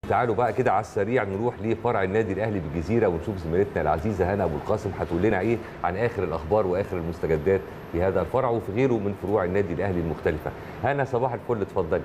تعالوا بقى كده على السريع نروح لفرع النادي الاهلي بالجزيره ونشوف زميلتنا العزيزه هنا ابو القاسم هتقول لنا ايه عن اخر الاخبار واخر المستجدات في هذا الفرع وفي غيره من فروع النادي الاهلي المختلفه. هنا صباح الفل اتفضلي.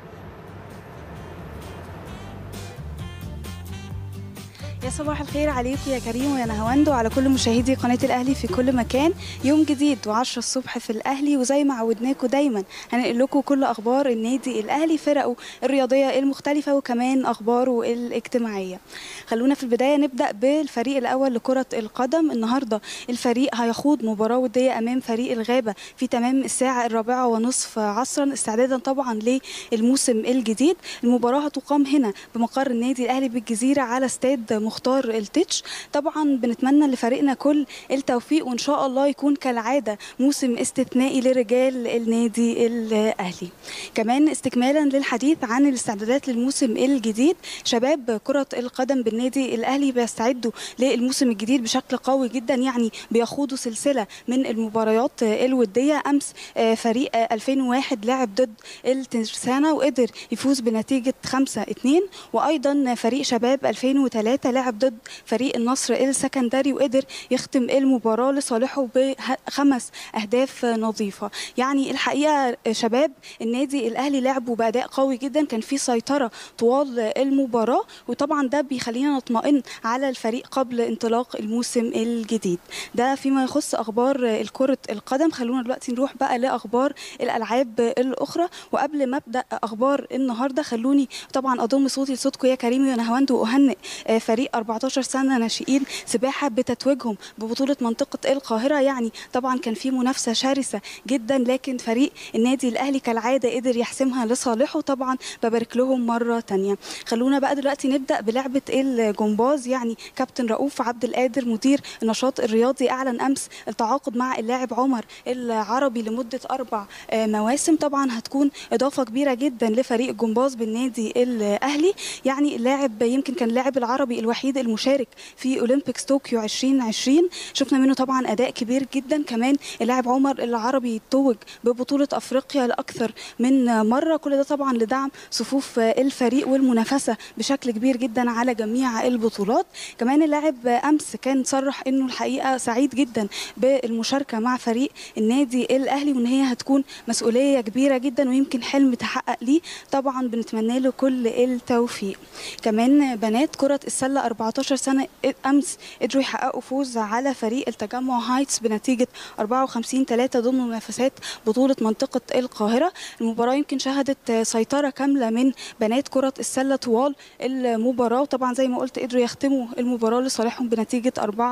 يا صباح الخير عليكم يا كريم ويا نهاوند وعلى كل مشاهدي قناه الاهلي في كل مكان يوم جديد و10 الصبح في الاهلي وزي ما عودناكم دايما هنقل لكم كل اخبار النادي الاهلي فرقه الرياضيه المختلفه وكمان اخباره الاجتماعيه خلونا في البدايه نبدا بالفريق الاول لكره القدم النهارده الفريق هيخوض مباراه وديه امام فريق الغابه في تمام الساعه الرابعه ونصف عصرا استعدادا طبعا للموسم الجديد المباراه هتقام هنا بمقر النادي الاهلي بالجزيره على استاد مختار التتش طبعا بنتمنى لفريقنا كل التوفيق وان شاء الله يكون كالعاده موسم استثنائي لرجال النادي الاهلي كمان استكمالا للحديث عن الاستعدادات للموسم الجديد شباب كره القدم بالنادي الاهلي بيستعدوا للموسم الجديد بشكل قوي جدا يعني بيخوضوا سلسله من المباريات الوديه امس فريق 2001 لعب ضد الترسانه وقدر يفوز بنتيجه 5 2 وايضا فريق شباب 2003 لعب ضد فريق النصر السكندري وقدر يختم المباراه لصالحه بخمس اهداف نظيفه يعني الحقيقه شباب النادي الاهلي لعبوا باداء قوي جدا كان في سيطره طوال المباراه وطبعا ده بيخلينا نطمئن على الفريق قبل انطلاق الموسم الجديد ده فيما يخص اخبار كره القدم خلونا دلوقتي نروح بقى لاخبار الالعاب الاخرى وقبل ما ابدا اخبار النهارده خلوني طبعا اضم صوتي لصوتكم يا كريم يا نهاوند واهنئ فريق 14 سنه ناشئين سباحه بتتويجهم ببطوله منطقه القاهره يعني طبعا كان في منافسه شرسه جدا لكن فريق النادي الاهلي كالعاده قدر يحسمها لصالحه طبعا ببارك لهم مره ثانيه خلونا بقى دلوقتي نبدا بلعبه الجمباز يعني كابتن رؤوف عبد القادر مدير النشاط الرياضي اعلن امس التعاقد مع اللاعب عمر العربي لمده اربع مواسم طبعا هتكون اضافه كبيره جدا لفريق الجمباز بالنادي الاهلي يعني اللاعب يمكن كان اللاعب العربي الوحيد المشارك في اولمبيكس طوكيو 2020 شفنا منه طبعا اداء كبير جدا كمان اللاعب عمر العربي توج ببطوله افريقيا لاكثر من مره كل ده طبعا لدعم صفوف الفريق والمنافسه بشكل كبير جدا على جميع البطولات كمان اللاعب امس كان صرح انه الحقيقه سعيد جدا بالمشاركه مع فريق النادي الاهلي وان هي هتكون مسؤوليه كبيره جدا ويمكن حلم تحقق ليه طبعا بنتمنى له كل التوفيق كمان بنات كره السله 14 سنه امس قدروا يحققوا فوز على فريق التجمع هايتس بنتيجه 54 3 ضمن منافسات بطوله منطقه القاهره المباراه يمكن شهدت سيطره كامله من بنات كره السله طوال المباراه وطبعا زي ما قلت قدروا يختموا المباراه لصالحهم بنتيجه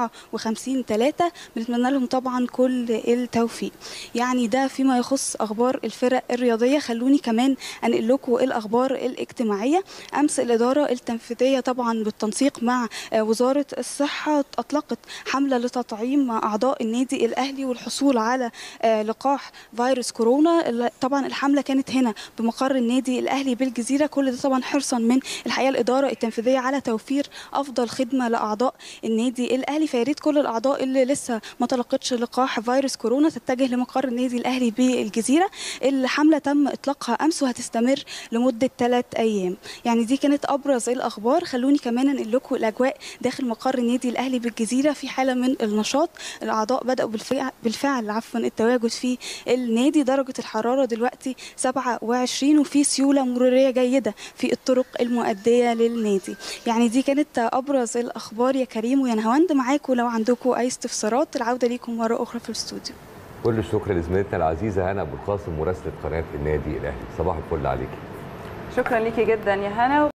54 3 بنتمنى لهم طبعا كل التوفيق يعني ده فيما يخص اخبار الفرق الرياضيه خلوني كمان انقل لكم الاخبار الاجتماعيه امس الاداره التنفيذيه طبعا بالتنسيق مع وزاره الصحه اطلقت حمله لتطعيم اعضاء النادي الاهلي والحصول على لقاح فيروس كورونا طبعا الحمله كانت هنا بمقر النادي الاهلي بالجزيره كل ده طبعا حرصا من الحقيقه الاداره التنفيذيه على توفير افضل خدمه لاعضاء النادي الاهلي فيا ريت كل الاعضاء اللي لسه ما تلقتش لقاح فيروس كورونا تتجه لمقر النادي الاهلي بالجزيره الحمله تم اطلاقها امس وهتستمر لمده ثلاث ايام يعني دي كانت ابرز الاخبار خلوني كمان انقل لكم الاجواء داخل مقر النادي الاهلي بالجزيره في حاله من النشاط الاعضاء بداوا بالفعل, بالفعل عفوا التواجد في النادي درجه الحراره دلوقتي 27 وفي سيوله مروريه جيده في الطرق المؤديه للنادي يعني دي كانت ابرز الاخبار يا كريم ويا نهاوند معاكم لو عندكم اي استفسارات العوده ليكم مره اخرى في الاستوديو كل الشكر لزميلتنا العزيزه هنا ابو القاسم مراسله قناه النادي الاهلي صباح الفل عليكي شكرا ليكي جدا يا هنا